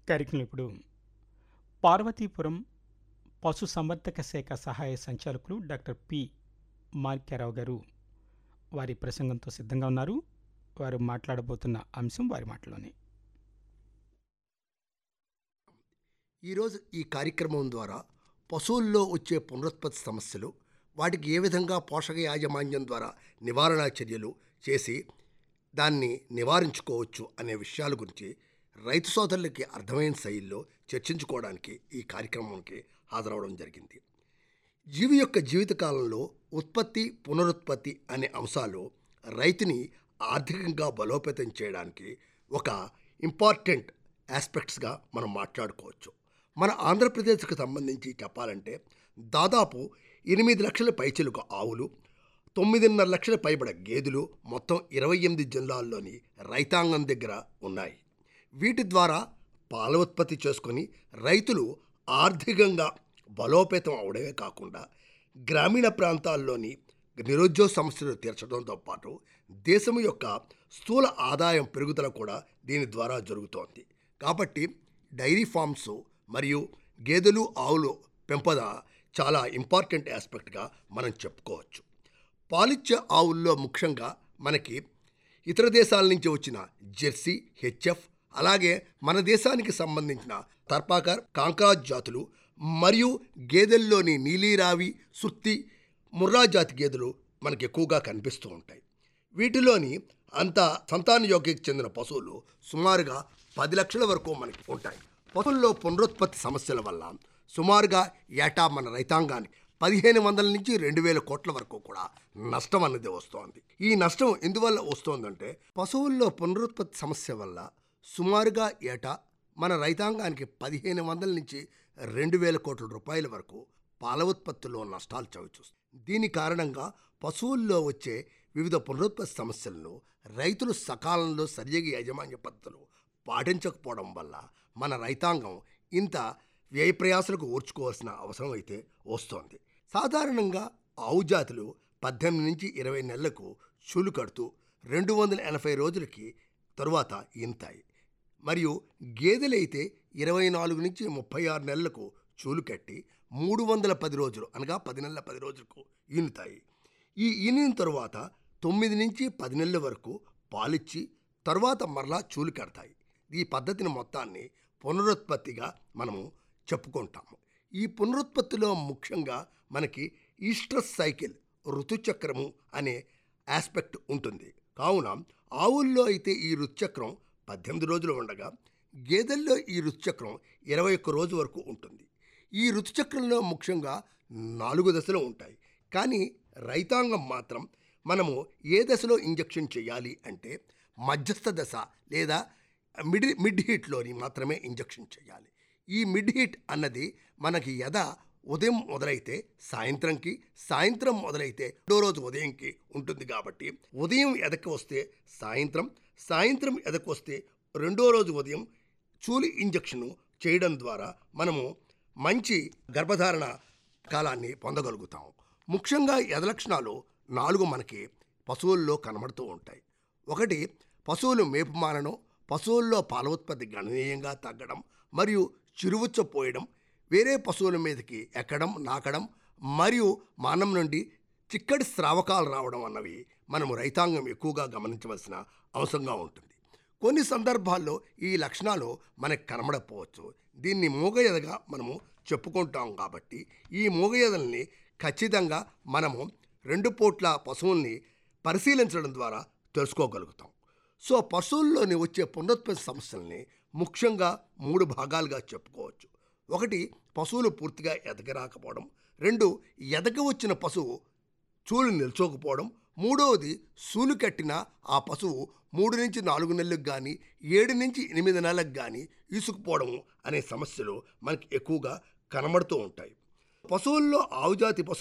కార్యక్రమం ఇప్పుడు పార్వతీపురం పశు సంవర్ధక శాఖ సహాయ సంచాలకులు డాక్టర్ పి మార్క్యారావు గారు వారి ప్రసంగంతో సిద్ధంగా ఉన్నారు వారు మాట్లాడబోతున్న అంశం వారి మాటలోనే ఈరోజు ఈ కార్యక్రమం ద్వారా పశువుల్లో వచ్చే పునరుత్పత్తి సమస్యలు వాటికి ఏ విధంగా పోషక యాజమాన్యం ద్వారా నివారణ చర్యలు చేసి దాన్ని నివారించుకోవచ్చు అనే విషయాల గురించి రైతు సోదరులకి అర్థమైన శైలిలో చర్చించుకోవడానికి ఈ కార్యక్రమానికి హాజరవడం జరిగింది జీవి యొక్క జీవితకాలంలో ఉత్పత్తి పునరుత్పత్తి అనే అంశాలు రైతుని ఆర్థికంగా బలోపేతం చేయడానికి ఒక ఇంపార్టెంట్ ఆస్పెక్ట్స్గా మనం మాట్లాడుకోవచ్చు మన ఆంధ్రప్రదేశ్కు సంబంధించి చెప్పాలంటే దాదాపు ఎనిమిది లక్షల పైచిలుకు ఆవులు తొమ్మిదిన్నర లక్షల పైబడ గేదెలు మొత్తం ఇరవై ఎనిమిది జిల్లాల్లోని రైతాంగం దగ్గర ఉన్నాయి వీటి ద్వారా పాల ఉత్పత్తి చేసుకొని రైతులు ఆర్థికంగా బలోపేతం అవడమే కాకుండా గ్రామీణ ప్రాంతాల్లోని నిరుద్యోగ సమస్యలు తీర్చడంతో పాటు దేశం యొక్క స్థూల ఆదాయం పెరుగుదల కూడా దీని ద్వారా జరుగుతోంది కాబట్టి డైరీ ఫార్మ్స్ మరియు గేదెలు ఆవులు పెంపద చాలా ఇంపార్టెంట్ ఆస్పెక్ట్గా మనం చెప్పుకోవచ్చు పాలిచ్చే ఆవుల్లో ముఖ్యంగా మనకి ఇతర దేశాల నుంచి వచ్చిన జెర్సీ హెచ్ఎఫ్ అలాగే మన దేశానికి సంబంధించిన తర్పాకర్ కాంక్రాజ్ జాతులు మరియు గేదెల్లోని నీలిరావి సుత్తి ముర్రా జాతి గేదెలు మనకి ఎక్కువగా కనిపిస్తూ ఉంటాయి వీటిలోని అంత సంతానయోగ్యకి చెందిన పశువులు సుమారుగా పది లక్షల వరకు మనకి ఉంటాయి పశువుల్లో పునరుత్పత్తి సమస్యల వల్ల సుమారుగా ఏటా మన రైతాంగానికి పదిహేను వందల నుంచి రెండు వేల కోట్ల వరకు కూడా నష్టం అన్నది వస్తోంది ఈ నష్టం ఎందువల్ల వస్తోందంటే పశువుల్లో పునరుత్పత్తి సమస్య వల్ల సుమారుగా ఏటా మన రైతాంగానికి పదిహేను వందల నుంచి రెండు వేల కోట్ల రూపాయల వరకు పాల ఉత్పత్తిలో నష్టాలు చవిచూస్తుంది దీని కారణంగా పశువుల్లో వచ్చే వివిధ పునరుత్పత్తి సమస్యలను రైతులు సకాలంలో సరిగా యాజమాన్య పద్ధతులు పాటించకపోవడం వల్ల మన రైతాంగం ఇంత వ్యయ ప్రయాసలకు ఓర్చుకోవాల్సిన అవసరం అయితే వస్తోంది సాధారణంగా ఆవు జాతులు పద్దెనిమిది నుంచి ఇరవై నెలలకు చూలు కడుతూ రెండు వందల ఎనభై రోజులకి తరువాత ఈనుతాయి మరియు గేదెలైతే ఇరవై నాలుగు నుంచి ముప్పై ఆరు నెలలకు చూలు కట్టి మూడు వందల పది రోజులు అనగా పది నెలల పది రోజులకు ఈనుతాయి ఈ ఈనిన తరువాత తొమ్మిది నుంచి పది నెలల వరకు పాలిచ్చి తరువాత మరలా చూలు కడతాయి ఈ పద్ధతిని మొత్తాన్ని పునరుత్పత్తిగా మనము చెప్పుకుంటాము ఈ పునరుత్పత్తిలో ముఖ్యంగా మనకి ఈస్ట్రస్ సైకిల్ ఋతుచక్రము అనే ఆస్పెక్ట్ ఉంటుంది కావున ఆవుల్లో అయితే ఈ ఋతుచక్రం పద్దెనిమిది రోజులు ఉండగా గేదెల్లో ఈ ఋతుచక్రం ఇరవై ఒక్క రోజు వరకు ఉంటుంది ఈ ఋతుచక్రంలో ముఖ్యంగా నాలుగు దశలు ఉంటాయి కానీ రైతాంగం మాత్రం మనము ఏ దశలో ఇంజెక్షన్ చేయాలి అంటే మధ్యస్థ దశ లేదా మిడ్ మిడ్ హీట్లోని మాత్రమే ఇంజెక్షన్ చేయాలి ఈ మిడ్ హీట్ అన్నది మనకి ఎద ఉదయం మొదలైతే సాయంత్రంకి సాయంత్రం మొదలైతే రెండో రోజు ఉదయంకి ఉంటుంది కాబట్టి ఉదయం ఎదకు వస్తే సాయంత్రం సాయంత్రం ఎదకు వస్తే రెండో రోజు ఉదయం చూలి ఇంజెక్షన్ చేయడం ద్వారా మనము మంచి గర్భధారణ కాలాన్ని పొందగలుగుతాం ముఖ్యంగా ఎద లక్షణాలు నాలుగు మనకి పశువుల్లో కనబడుతూ ఉంటాయి ఒకటి పశువులు మేపు మారడం పశువుల్లో పాల ఉత్పత్తి గణనీయంగా తగ్గడం మరియు చిరువుచ్చపోయడం వేరే పశువుల మీదకి ఎక్కడం నాకడం మరియు మానం నుండి చిక్కటి స్రావకాలు రావడం అన్నవి మనము రైతాంగం ఎక్కువగా గమనించవలసిన అవసరంగా ఉంటుంది కొన్ని సందర్భాల్లో ఈ లక్షణాలు మనకు కనబడకపోవచ్చు దీన్ని మూగయదగా మనము చెప్పుకుంటాం కాబట్టి ఈ మూగయదల్ని ఖచ్చితంగా మనము రెండు పూట్ల పశువుల్ని పరిశీలించడం ద్వారా తెలుసుకోగలుగుతాం సో పశువుల్లోని వచ్చే పునరుత్పత్తి సమస్యల్ని ముఖ్యంగా మూడు భాగాలుగా చెప్పుకోవచ్చు ఒకటి పశువులు పూర్తిగా ఎదగరాకపోవడం రెండు ఎదగ వచ్చిన పశువు చూలు నిల్చోకపోవడం మూడవది సూలు కట్టిన ఆ పశువు మూడు నుంచి నాలుగు నెలలకు కానీ ఏడు నుంచి ఎనిమిది నెలలకు కానీ ఈసుకుపోవడం అనే సమస్యలు మనకి ఎక్కువగా కనబడుతూ ఉంటాయి పశువుల్లో ఆవుజాతి పశువు